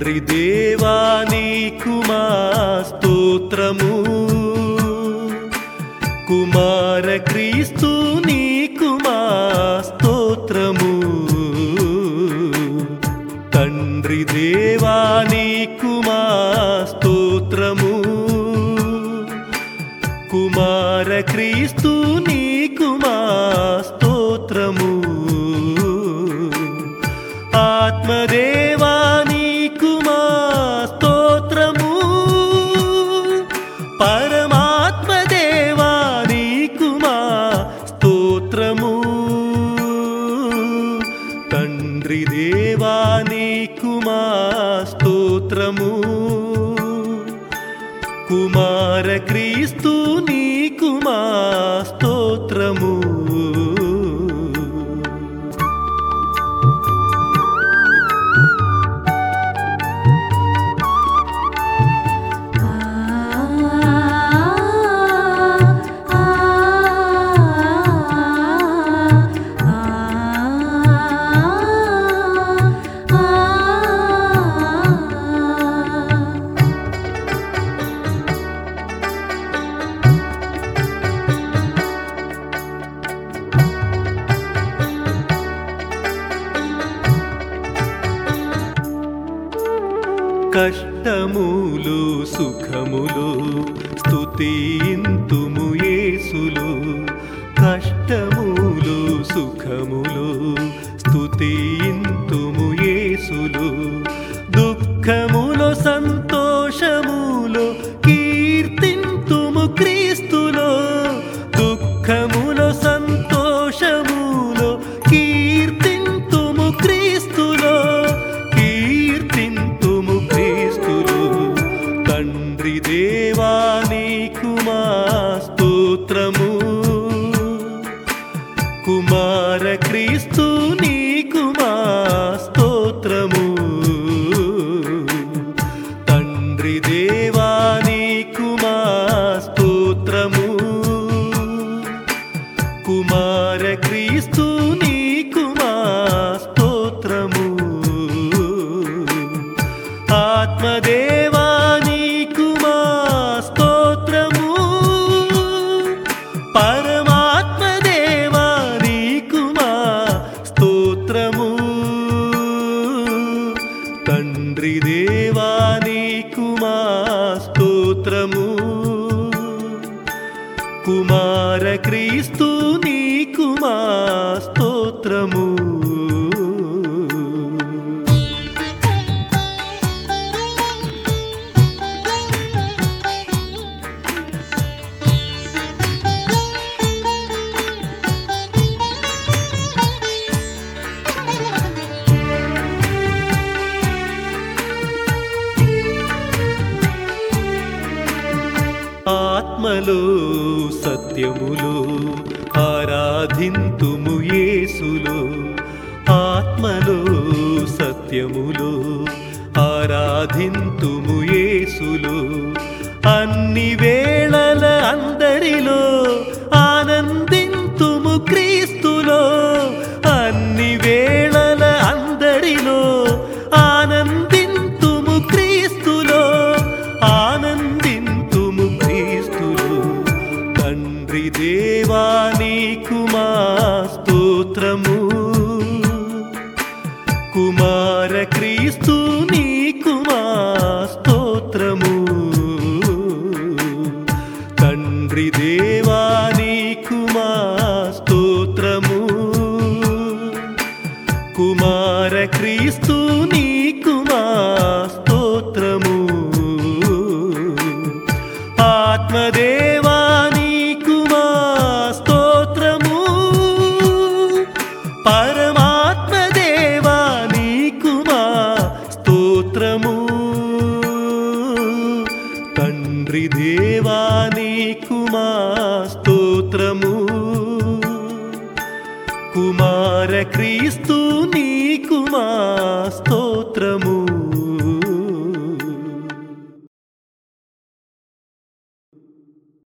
తండ్రి దేవా నీకు మా స్తోత్రము కుమార క్రీస్తు నీకు మా స్తోత్రము తండ్రి దేవా నీకు మా స్తోత్రము కుమార క్రీస్తు నీకు మా స్తోత్రము ఆత్మదేవా నీకు మా స్తోత్రము పరమాత్మదేవా నీకు మా స్తోత్రము తండ్రి దేవా నీకు మా స్తోత్రము కుమార క్రీస్తు నీకు మా స్తోత్రము కష్టములు సుఖములు స్తుతింతుము యేసులు కష్టములు సుఖములు స్తుతింతుము యేసులు దుఃఖములో సంతోషములో కీర్తింతుము క్రీస్తులో దుఃఖములో సంతోషములో కీర్తింతుము క్రీస్తులో కీర్తింతుము క్రీస్తులు తండ్రి దేవా నీకు మా స్తోత్రము కుమార క్రీస్తు నీకు మా స్తోత్రము తండ్రి దేవా నీకు మా స్తోత్రము కుమార క్రీస్తు నీకు మా స్తోత్రము ఆత్మదేవా నీకు మా స్తోత్రము పరమాత్మదేవా నీకు మా స్తోత్రము తండ్రి దేవా నీకు మా స్తోత్రము కుమార క్రీస్తు నీకు మా స్తోత్రము ఆత్మలో సత్యములో ఆరాధింతుము యేసులో ఆత్మలో సత్యములో ఆరాధింతుము యేసులో అన్ని వేళల అందరిలో ఆనందింతుము క్రీస్తులో అన్ని వేళల అందరిలో ఆనందింతుము క్రీస్తులో ఆనందింతుము క్రీస్తులో తండ్రి దేవా నీకు మా స్తోత్రము కుమార క్రీస్తు నీకు మా స్తోత్రము తండ్రి దేవా నీకు మా స్తోత్రము కుమార క్రీస్తు నీకు మా స్తోత్రము ఆత్మదేవా నీకు మా స్తోత్రము పరమాత్మదేవా నీకు మా స్తోత్రము తండ్రి దేవా నీకు మా స్తోత్రము కుమార క్రీస్తు నీకు మా స్తోత్రము